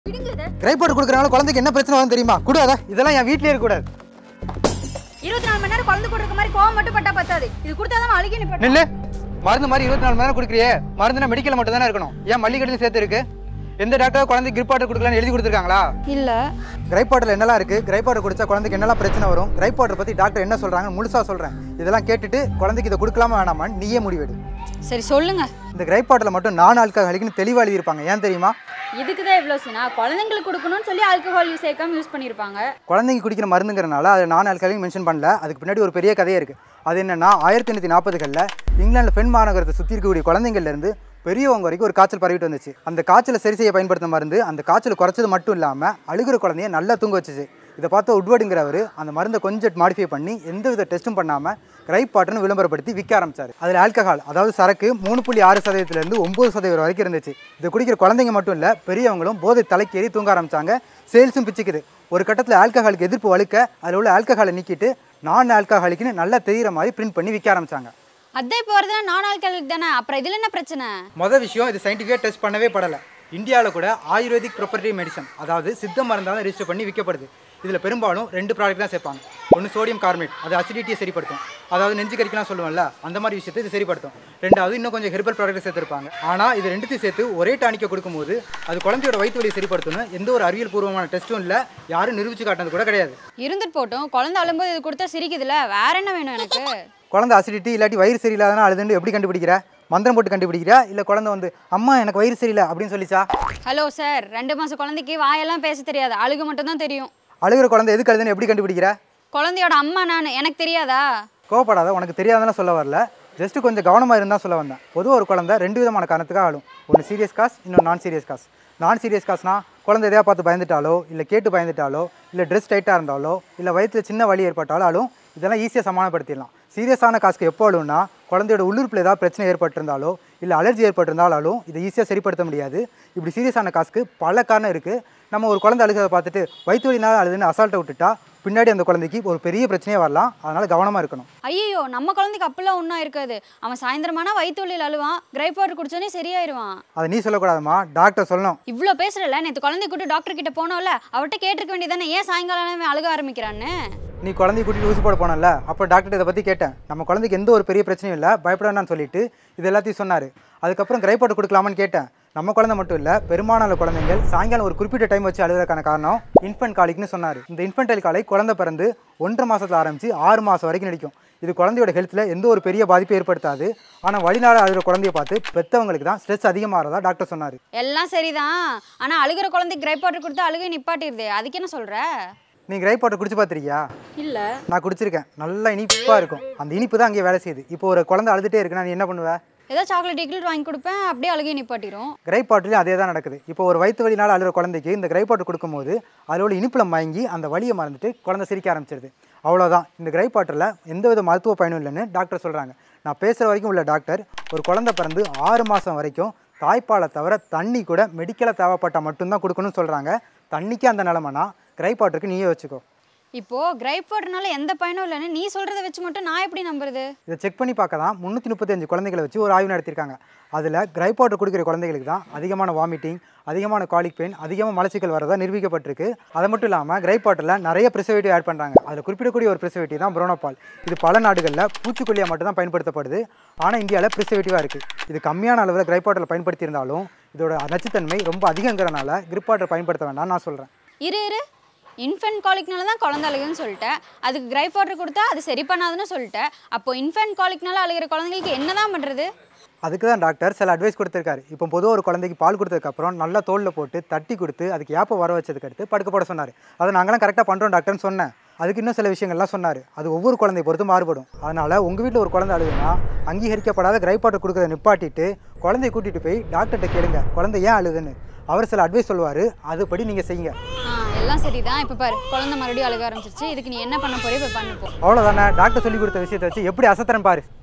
விடுங்க இதை கிரைப் போட்டு கொடுக்குறனால குழந்தைக்கு என்ன பிரச்சனை வரும் தெரியுமா கூடாதா இதெல்லாம் என் வீட்லயே இருக்கக்கூடாது இருபத்தி நாலு மணி நேரம் குழந்தை கொடுக்குற மாதிரி கோவம் மட்டும் பட்டா பத்தாது இது கொடுத்தாதான் அழுகி நிப்பட்ட நில்லு மருந்து மாதிரி இருபத்தி நாலு மணி நேரம் கொடுக்குறியே மருந்துனா மெடிக்கல் மட்டும் தானே இருக்கணும் ஏன் மல்லிகடையும் சேர்த்து இருக்கு எந்த டாக்டர் குழந்தைக்கு கிரிப் வாட்டர் கொடுக்கலாம்னு எழுதி கொடுத்துருக்காங்களா இல்ல கிரைப் வாட்டர்ல என்னெல்லாம் இருக்கு கிரைப் வாட்டர் குடிச்சா குழந்தைக்கு என்னெல்லாம் பிரச்சனை வரும் கிரைப் வாட்டர் பத்தி டாக்டர் என்ன சொல்றாங்க முழுசா சொல்றேன் இதெல்லாம் கேட்டுட்டு குழந்தைக்கு இதை கொடுக்கலாமா வேணாமான்னு நீயே முடிவெடு சரி சொல்லுங்க இந்த கிரைப் வாட்டர்ல மட்டும் நான் ஆல்கஹாலிக்னு தெளிவா எழுதியிருப்பாங்க ஏன் தெரியுமா இதுக்கு தான் இவ்வளோ சீனா குழந்தைங்களுக்கு கொடுக்கணும்னு சொல்லி ஆல்கஹால் யூஸ் சேர்க்காம யூஸ் பண்ணியிருப்பாங்க குழந்தைங்க குடிக்கிற மருந்துங்கிறனால அதை நான் ஆல்கஹாலிக் மென்ஷன் பண்ணல அதுக்கு பின்னாடி ஒரு பெரிய கதையே இருக்குது அது என்னன்னா ஆயிரத்தி எண்ணூற்றி நாற்பதுகளில் இங்கிலாந்து பெண் மாநகரத்தை சுற்றி இருக்கக்கூடிய குழந்தைங்கள்ல இருந்து பெரியவங்க வரைக்கும் ஒரு காய்ச்சல் பரவிட்டு வந்துச்சு அந்த காய்ச்சலை சரி செய்ய பயன்படுத்த மருந்து அந்த காய்ச்சல் குறைச்சது மட்டும் இல்லாமல் அழுகிற குழந்தைய நல்லா தூங்க வச்சுச்சு இதை பார்த்து உட்வர்டுங்கிறவர் அந்த மருந்தை கொஞ்சம் மாடிஃபை பண்ணி எந்த வித டெஸ்ட்டும் பண்ணாமல் கிரைப் பாட்டுன்னு விளம்பரப்படுத்தி விற்க ஆரம்பிச்சாரு அதில் ஆல்கஹால் அதாவது சரக்கு மூணு புள்ளி ஆறு சதவீதத்துலேருந்து ஒம்பது சதவீதம் வரைக்கும் இருந்துச்சு இதை குடிக்கிற குழந்தைங்க மட்டும் இல்லை பெரியவங்களும் போதை தலைக்கேறி தூங்க ஆரம்பிச்சாங்க சேல்ஸும் பிச்சுக்குது ஒரு கட்டத்தில் ஆல்கஹாலுக்கு எதிர்ப்பு வலுக்க அதில் உள்ள ஆல்கஹாலை நீக்கிட்டு நான் ஆல்கஹாலிக்குன்னு நல்லா தெரியிற மாதிரி பிரிண்ட் பண்ணி விற்க ஆரம்பிச்சாங்க அதே இப்போ வருதுன்னா நான் ஆல்கஹாலிக் தானே அப்புறம் இதில் என்ன பிரச்சனை மொதல் விஷயம் இது சயின்டிஃபிக்காக டெஸ்ட் பண்ணவே படலை இந்தியாவில் கூட ஆயுர்வேதிக் ப்ரொப்பர்ட்டி மெடிசன் அதாவது சித்த மருந்தாக தான் ரிஜிஸ்டர் பண்ணி விற்கப்படுது இதில் பெரும்பாலும் ரெண்டு ப்ராடக்ட் தான் சேர்ப்பாங்க ஒன்று சோடியம் கார்பனேட் அது அசிடிட்டியை சரிப்படுத்தும் அதாவது நெஞ்சு கறிக்கலாம் சொல்லுவோம்ல அந்த மாதிரி விஷயத்தை இது சரிப்படுத்தும் ரெண்டாவது இன்னும் கொஞ்சம் ஹெர்பல் ப்ராடக்ட் சேர்த்துருப்பாங்க ஆனால் இது ரெண்டுத்தையும் சேர்த்து ஒரே டானிக்கை கொடுக்கும்போது அது குழந்தையோட வயிற்று வலியை சரிப்படுத்தணும் எந்த ஒரு அறிவியல் பூர்வமான டெஸ்ட்டும் இல்லை யாரும் நிரூபிச்சு காட்டினது கூட கிடையாது இருந்துட்டு போட்டும் குழந்தை அழும்போது இது கொடுத்தா சிரிக்குதுல வேற என்ன வேணும் எனக்கு குழந்தை அசிடிட்டி இல்லாட்டி வயிறு சரியில்லாதனா அழுதுன்னு எப்படி கண்டுபிடிக்கிற மந்திரம் போட்டு கண்டுபிடிக்கிறா இல்லை குழந்தை வந்து அம்மா எனக்கு வயிறு சரியில்லை அப்படின்னு சொல்லிச்சா ஹலோ சார் ரெண்டு மாசம் குழந்தைக்கு வாயெல்லாம் பேச தெரியாது அழுகு மட்டும் தான் தெரியும் அழுகிற குழந்தை எதுக்கு அழுதுன்னு எப்படி கண்டுபிடிக்கிற குழந்தையோட அம்மா நான் எனக்கு தெரியாதா கோவப்படாத உனக்கு தெரியாதுன்னு சொல்ல வரல ஜஸ்ட் கொஞ்சம் கவனமாக இருந்தால் சொல்ல வந்தேன் பொதுவாக ஒரு குழந்தை ரெண்டு விதமான காரணத்துக்காக ஆளும் ஒன்று சீரியஸ் காஸ் இன்னொன்று நான் சீரியஸ் காஸ் நான் சீரியஸ் காஸ்னா குழந்தை எதையா பார்த்து பயந்துட்டாலோ இல்லை கேட்டு பயந்துட்டாலோ இல்லை ட்ரெஸ் டைட்டாக இருந்தாலோ இல்லை வயிற்றில் சின்ன வலி ஏற்பட்டாலும் ஆளும் இதெல்லாம் ஈஸியாக சமாளப்படுத்திடலாம் சீரியஸான காசுக்கு எப்போ அழும்னா குழந்தையோட உள்ளுறுப்பில் ஏதாவது பிரச்சனை ஏற்பட்டிருந்தாலோ இல்லை அலர்ஜி ஏற்பட்டிருந்தாலும் இதை ஈஸியாக சரிப்படுத்த முடியாது இப்படி சீரியஸான காசுக்கு பல காரணம் இருக்குது நம்ம ஒரு குழந்தை அழுகிறத பார்த்துட்டு வயிற்று வலினால அழுதுன்னு அசால்ட்டை விட்டுட்டா பின்னாடி அந்த குழந்தைக்கு ஒரு பெரிய பிரச்சனையே வரலாம் அதனால் கவனமாக இருக்கணும் ஐயோ நம்ம குழந்தைக்கு அப்பெல்லாம் ஒன்றும் இருக்காது அவன் சாயந்தரமானா வயிற்று வலியில் அழுவான் கிரைப் வாட்டர் குடிச்சோன்னே சரியாயிருவான் அதை நீ சொல்லக்கூடாதும்மா டாக்டர் சொல்லணும் இவ்வளோ பேசுறல நேற்று குழந்தை கூட்டு டாக்டர் கிட்ட போனோம்ல அவர்கிட்ட கேட்டிருக்க வேண்டியதானே ஏன் சாயங்காலம் அழுக ஆரம்பிக்கிறான்னு நீ குழந்தைய கூட்டிட்டு ஊசி போட போனல அப்போ டாக்டர் இதை பற்றி கேட்டேன் நம்ம குழந்தைக்கு எந்த ஒரு பெரிய பிரச்சனையும் இல்லை பயப்பட வேணாம்னு சொல்லிட்டு இது எல்லாத்தையும் சொன்னார் அதுக்கப்புறம் கிரைப்பாட்டு கொடுக்கலாமான்னு கேட்டேன் நம்ம குழந்தை மட்டும் இல்லை பெரும்பாலான குழந்தைகள் சாயங்காலம் ஒரு குறிப்பிட்ட டைம் வச்சு அழுகிறதுக்கான காரணம் இன்ஃபென்ட் காலிக்னு சொன்னார் இந்த இன்ஃபென்டல் காலை குழந்தை பிறந்து ஒன்றரை மாசத்துல ஆரம்பிச்சு ஆறு மாதம் வரைக்கும் நடிக்கும் இது குழந்தையோட ஹெல்த்தில் எந்த ஒரு பெரிய பாதிப்பும் ஏற்படுத்தாது ஆனால் வழிநாள் அழுகிற குழந்தைய பார்த்து பெற்றவங்களுக்கு தான் ஸ்ட்ரெஸ் அதிகமாகிறதா டாக்டர் சொன்னார் எல்லாம் சரிதான் ஆனா அழுகிற குழந்தைக்கு கிரைப் வாட்டர் கொடுத்து அழுகை நிப்பாட்டிடுது அதுக்கு என்ன சொல்ற நீ கிரைப் வாட்டர் குடிச்சு பார்த்துருக்கியா இல்ல நான் குடிச்சிருக்கேன் நல்லா இனிப்பாக இருக்கும் அந்த இனிப்பு தான் அங்கே வேலை செய்யுது இப்போ ஒரு குழந்தை அழுதுகிட்டே இருக்குன்னா நீ என்ன பண்ணுவ ஏதோ சாக்லேட் டிக்லேட் வாங்கி கொடுப்பேன் அப்படியே அழுகை நிப்பாட்டிரும் கிரைப் பாட்டிலையும் அதே தான் நடக்குது இப்போ ஒரு வயிற்று வலினால் அழுகிற குழந்தைக்கு இந்த கிரைப் பாட்டு கொடுக்கும்போது அதில் உள்ள இனிப்பில் மயங்கி அந்த வலியை மறந்துட்டு குழந்தை சிரிக்க ஆரம்பிச்சிருது அவ்வளோதான் இந்த கிரைப் பாட்டில் எந்த வித மருத்துவ பயனும் இல்லைன்னு டாக்டர் சொல்கிறாங்க நான் பேசுகிற வரைக்கும் உள்ள டாக்டர் ஒரு குழந்தை பிறந்து ஆறு மாதம் வரைக்கும் தாய்ப்பாலை தவிர தண்ணி கூட மெடிக்கலாக தேவைப்பட்டால் மட்டும்தான் கொடுக்கணும்னு சொல்கிறாங்க தண்ணிக்கு அந்த நிலமைனா கிரைப் வாட்டருக்கு நீயே வச்சுக்கோ இப்போ கிரைப் வாட்டர்னால எந்த பயனும் இல்லைன்னு நீ சொல்றத வச்சு மட்டும் நான் எப்படி நம்புறது இதை செக் பண்ணி பார்க்க தான் முந்நூற்றி முப்பத்தஞ்சு குழந்தைகளை வச்சு ஒரு ஆய்வு நடத்தியிருக்காங்க அதில் கிரைப் வாட்டர் குடிக்கிற குழந்தைகளுக்கு தான் அதிகமான வாமிட்டிங் அதிகமான காலிக் பெயின் அதிகமாக மலச்சிக்கல் வரதா நிரூபிக்கப்பட்டிருக்கு அது மட்டும் இல்லாமல் கிரைப் வாட்டரில் நிறைய ப்ரிசர்வேட்டிவ் ஆட் பண்ணுறாங்க அதில் குறிப்பிடக்கூடிய ஒரு ப்ரிசர்வேட்டிவ் தான் புரோனோபால் இது பல நாடுகளில் பூச்சிக்கொல்லியாக மட்டும் தான் பயன்படுத்தப்படுது ஆனால் இந்தியாவில் ப்ரிசர்வேட்டிவாக இருக்குது இது கம்மியான அளவில் கிரைப் வாட்டரில் பயன்படுத்தியிருந்தாலும் இதோட நச்சுத்தன்மை ரொம்ப அதிகங்கிறனால கிரிப் வாட்டர் பயன்படுத்த வேண்டாம் நான் சொல்கிறேன் இரு இரு இன்ஃபென்ட் காலிக்னால தான் குழந்தை அழுகுன்னு சொல்லிட்டேன் அதுக்கு கிரைப் வாட்டர் கொடுத்தா அது சரி பண்ணாதுன்னு சொல்லிட்டேன் அப்போ இன்ஃபென்ட் காலிக்னால அழுகிற குழந்தைங்களுக்கு என்னதான் பண்றது அதுக்கு தான் டாக்டர் சில அட்வைஸ் கொடுத்துருக்காரு இப்போ பொதுவாக ஒரு குழந்தைக்கு பால் கொடுத்ததுக்கப்புறம் நல்லா தோலில் போட்டு தட்டி கொடுத்து அதுக்கு ஏப்ப வர வச்சதுக்கு அடுத்து படுக்க போட சொன்னார் அதை நாங்களாம் கரெக்டாக பண்ணுறோம் டாக்டர்னு சொன்னேன் அதுக்கு இன்னும் சில விஷயங்கள்லாம் சொன்னார் அது ஒவ்வொரு குழந்தைய பொறுத்து மாறுபடும் அதனால் உங்கள் வீட்டில் ஒரு குழந்தை அழுதுனா அங்கீகரிக்கப்படாத கிரைப் வாட்டர் கொடுக்குறத நிப்பாட்டிட்டு குழந்தைய கூட்டிகிட்டு போய் டாக்டர்கிட்ட கேளுங்க குழந்தை ஏன் அழுதுன்னு அவர் சில அட்வைஸ் சொல்லுவார் அதுபடி நீங்கள் செய்யுங்க ஆ எல்லாம் சரிதான் இப்போ பாரு குழந்தை மறுபடியும் அழுக ஆரம்பிச்சிருச்சு இதுக்கு நீ என்ன பண்ண போறே போய் பண்ணு போ அவ்வளோதானே டாக்டர் சொல்லி கொடுத்த விஷயத்தை வச்சு எப்படி அசத்துறேன் பாரு